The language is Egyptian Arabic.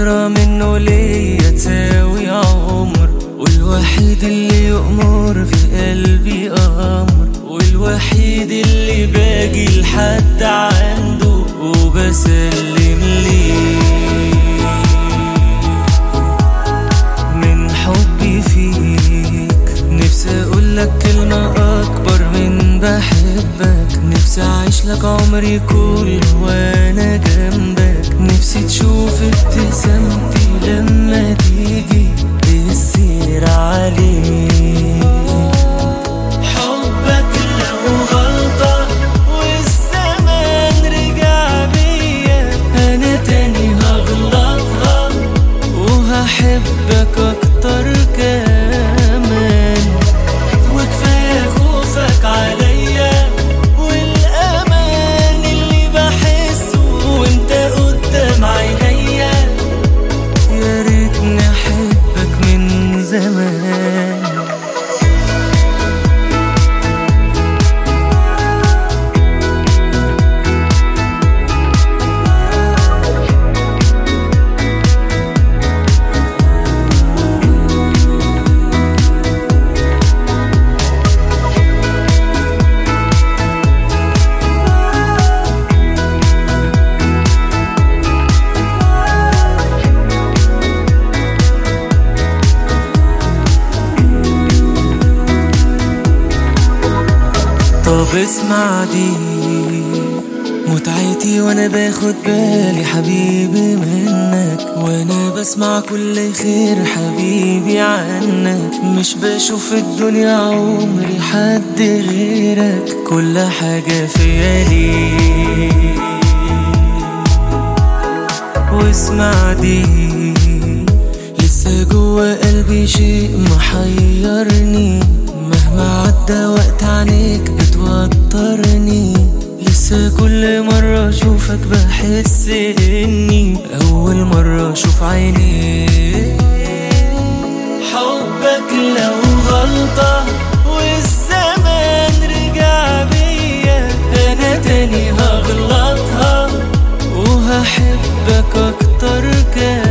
نظرة منه ليا تساوي عمر والوحيد اللي يأمر في قلبي أمر والوحيد اللي باجي لحد عنده وبسلم ليه من حبي فيك نفسي اقولك كلمة اكبر من بحبك نفسي اعيش لك عمري كله وانا جنبك نفسي تشوف ابتسامتي لما تيجي السير عليك حبك لو غلطة والزمان رجع بيا انا تاني هغلطها وهحبك اكتر كمان وكفايه خوفك عليا والامان اللي بحسه وانت قدام عينيا يا ريتني احبك من زمان طب اسمع دي متعتي وانا باخد بالي حبيبي منك وانا بسمع كل خير حبيبي عنك مش بشوف الدنيا عمري حد غيرك كل حاجة فيا ليك واسمع دي لسه جوا قلبي شيء محيرني مهما عدى وقت عنيك بتوترني لسه كل مرة اشوفك بحس اني اول مرة اشوف عينيك حبك لو غلطة والزمان رجع بيا انا تاني هغلطها وهحبك اكتر كان